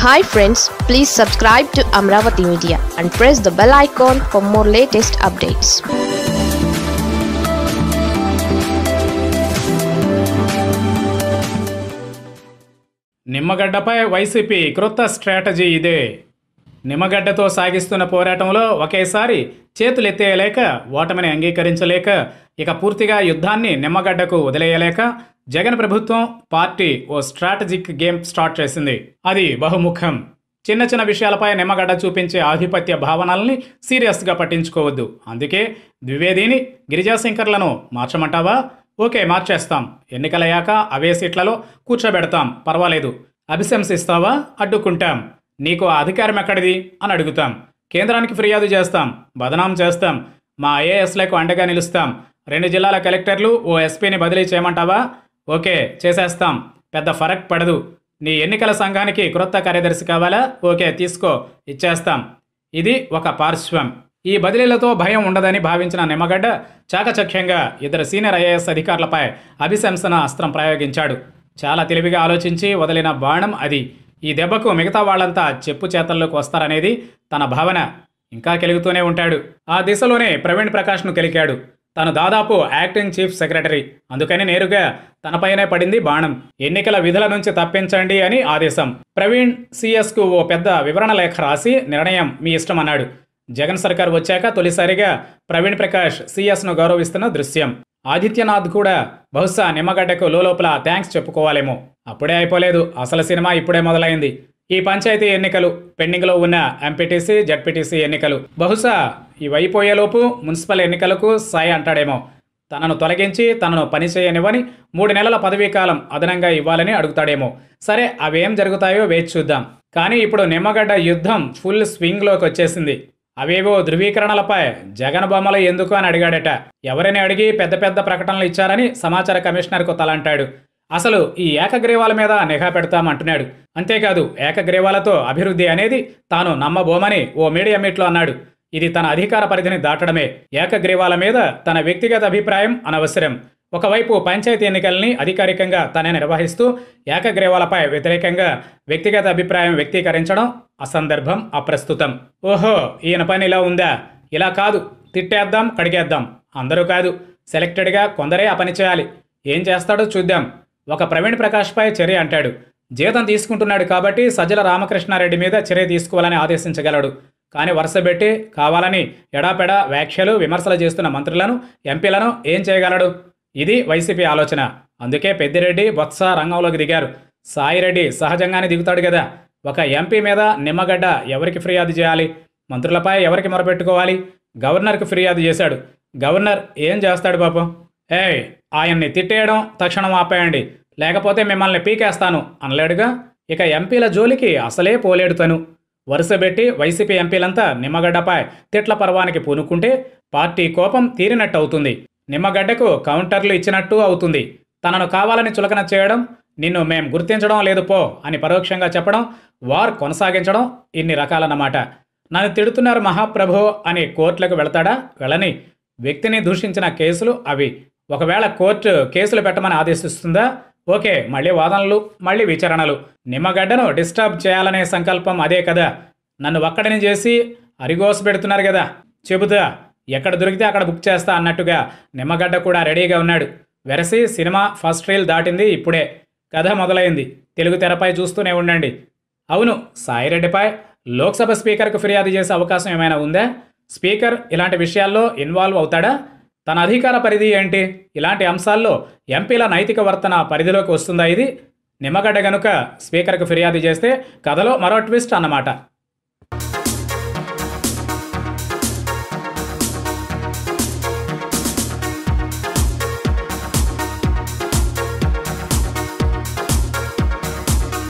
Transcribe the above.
hi friends please subscribe to Amaravati media and press the bell icon for more latest updates నిమ్మగడ్డపై వైసీపీ క్రొత్త strategy ఇదే నిమ్మగడ్డతో సాగిస్తున్న పోరాటంలో ఒకేసారి చేతులెత్తేయలేక ఓటమిని అంగీకరించలేక ఇక పూర్తిగా యుద్ధాన్ని నిమ్మగడ్డకు వదిలేయలేక జగన్ ప్రభుత్వం పార్టీ ఓ స్ట్రాటజిక్ గేమ్ స్టార్ట్ చేసింది అది బహుముఖం చిన్న చిన్న విషయాలపై నిమ్మగడ్డ చూపించే ఆధిపత్య భావనల్ని సీరియస్గా పట్టించుకోవద్దు అందుకే ద్వివేదిని గిరిజాశంకర్లను మార్చమంటావా ఓకే మార్చేస్తాం ఎన్నికలయ్యాక అవే సీట్లలో కూర్చోబెడతాం పర్వాలేదు అభిశంసిస్తావా అడ్డుకుంటాం నీకు ఆ అధికారం ఎక్కడిది అని అడుగుతాం కేంద్రానికి ఫిర్యాదు చేస్తాం బదనాం చేస్తాం మా ఐఏఎస్లకు అండగా నిలుస్తాం రెండు జిల్లాల కలెక్టర్లు ఓ ఎస్పీని బదిలీ చేయమంటావా ఓకే చేసేస్తాం పెద్ద ఫరక్ పడదు నీ ఎన్నికల సంఘానికి క్రొత్త కార్యదర్శి కావాలా ఓకే తీసుకో ఇచ్చేస్తాం ఇది ఒక పార్శ్వం ఈ బదిలీలతో భయం ఉండదని భావించిన నిమ్మగడ్డ చాకచక్యంగా ఇద్దరు సీనియర్ ఐఏఎస్ అధికారులపై అభిశంసన అస్త్రం ప్రయోగించాడు చాలా తెలివిగా ఆలోచించి వదిలిన బాణం అది ఈ దెబ్బకు మిగతా వాళ్ళంతా చెప్పు చేతల్లోకి వస్తారనేది తన భావన ఇంకా కెలుగుతూనే ఉంటాడు ఆ దిశలోనే ప్రవీణ్ ప్రకాష్ను కెలికాడు తను దాదాపు యాక్టింగ్ చీఫ్ సెక్రటరీ అందుకని నేరుగా తనపైనే పడింది బాణం ఎన్నికల విధుల నుంచి తప్పించండి అని ఆదేశం ప్రవీణ్ సిఎస్కు ఓ పెద్ద వివరణ లేఖ రాసి నిర్ణయం మీ ఇష్టం అన్నాడు జగన్ సర్కార్ వచ్చాక తొలిసారిగా ప్రవీణ్ ప్రకాష్ సిఎస్ను గౌరవిస్తున్న దృశ్యం ఆదిత్యనాథ్ కూడా బహుశా నిమ్మగడ్డకు లోపల థ్యాంక్స్ చెప్పుకోవాలేమో అప్పుడే అయిపోలేదు అసలు సినిమా ఇప్పుడే మొదలైంది ఈ పంచాయతీ ఎన్నికలు పెండింగ్లో ఉన్న ఎంపీటీసీ జడ్పీటీసీ ఎన్నికలు బహుశా ఇవైపోయేలోపు మున్సిపల్ ఎన్నికలకు సాయి అంటాడేమో తనను తొలగించి తనను పనిచేయనివ్వని మూడు నెలల పదవీ కాలం అదనంగా ఇవ్వాలని అడుగుతాడేమో సరే అవేం జరుగుతాయో వేచి చూద్దాం కానీ ఇప్పుడు నిమ్మగడ్డ యుద్ధం ఫుల్ స్వింగ్లోకి వచ్చేసింది అవేవో ధృవీకరణలపై జగన్ బొమ్మలు ఎందుకు అని అడిగాడట ఎవరిని అడిగి పెద్ద పెద్ద ప్రకటనలు ఇచ్చారని సమాచార కమిషనర్కు తలంటాడు అసలు ఈ ఏకగ్రీవాల మీద నిఘా పెడతామంటున్నాడు అంతేకాదు ఏకగ్రీవాలతో అభివృద్ధి అనేది తాను నమ్మబోమని ఓ మీడియా మీట్లో అన్నాడు ఇది తన అధికార పరిధిని దాటడమే ఏకగ్రీవాల మీద తన వ్యక్తిగత అభిప్రాయం అనవసరం ఒకవైపు పంచాయతీ ఎన్నికల్ని అధికారికంగా తనే నిర్వహిస్తూ ఏకగ్రీవాలపై వ్యతిరేకంగా వ్యక్తిగత అభిప్రాయం వ్యక్తీకరించడం అసందర్భం అప్రస్తుతం ఓహో ఈయన పని ఇలా ఉందా ఇలా కాదు తిట్టేద్దాం కడిగేద్దాం అందరూ కాదు సెలెక్టెడ్గా కొందరే ఆ పని చేయాలి ఏం చేస్తాడో చూద్దాం ఒక ప్రవీణ్ ప్రకాష్పై చర్య అంటాడు జీతం తీసుకుంటున్నాడు కాబట్టి సజ్జల రామకృష్ణారెడ్డి మీద చర్య తీసుకోవాలని ఆదేశించగలడు కానీ వరుసబెట్టి కావాలని ఎడాపెడా వ్యాఖ్యలు విమర్శలు చేస్తున్న మంత్రులను ఎంపీలను ఏం చేయగలడు ఇది వైసీపీ ఆలోచన అందుకే పెద్దిరెడ్డి బొత్స రంగంలోకి దిగారు సాయిరెడ్డి సహజంగానే దిగుతాడు కదా ఒక ఎంపీ మీద నిమ్మగడ్డ ఎవరికి ఫిర్యాదు చేయాలి మంత్రులపై ఎవరికి మొరపెట్టుకోవాలి గవర్నర్కు ఫిర్యాదు చేశాడు గవర్నర్ ఏం చేస్తాడు పాపం ఏయ్ ఆయన్ని తిట్టేయడం తక్షణం ఆపేయండి లేకపోతే మిమ్మల్ని పీకేస్తాను అనలేడుగా ఇక ఎంపీల జోలికి అసలే పోలేడు తను వరుసబెట్టి వైసీపీ ఎంపీలంతా నిమ్మగడ్డపై తిట్ల పర్వానికి పూనుకుంటే పార్టీ కోపం తీరినట్టు అవుతుంది నిమ్మగడ్డకు కౌంటర్లు ఇచ్చినట్టు అవుతుంది తనను కావాలని చులకన చేయడం నిన్ను మేం గుర్తించడం లేదు పో అని పరోక్షంగా చెప్పడం వార్ కొనసాగించడం ఇన్ని రకాలన్నమాట నన్ను తిడుతున్నారు మహాప్రభో అని కోర్టులకు వెళతాడా వెళ్ళని వ్యక్తిని దూషించిన కేసులు అవి ఒకవేళ కోర్టు కేసులు పెట్టమని ఆదేశిస్తుందా ఓకే మళ్ళీ వాదనలు మళ్ళీ విచారణలు నిమ్మగడ్డను డిస్టర్బ్ చేయాలనే సంకల్పం అదే కదా నన్ను ఒక్కడిని చేసి అరిగోస పెడుతున్నారు కదా చెబుతా ఎక్కడ దొరికితే అక్కడ బుక్ చేస్తా అన్నట్టుగా నిమ్మగడ్డ కూడా రెడీగా ఉన్నాడు వెరసి సినిమా ఫస్ట్ రీల్ దాటింది ఇప్పుడే కథ మొదలైంది తెలుగు తెరపై చూస్తూనే ఉండండి అవును సాయిరెడ్డిపై లోక్సభ స్పీకర్కు ఫిర్యాదు చేసే అవకాశం ఏమైనా ఉందా స్పీకర్ ఇలాంటి విషయాల్లో ఇన్వాల్వ్ అవుతాడా తన అధికార పరిధి ఏంటి ఇలాంటి అంశాల్లో ఎంపీల నైతిక వర్తన పరిధిలోకి వస్తుందా ఇది నిమ్మగడ్డ గనుక స్పీకర్కు ఫిర్యాదు చేస్తే కథలో మరో ట్విస్ట్ అన్నమాట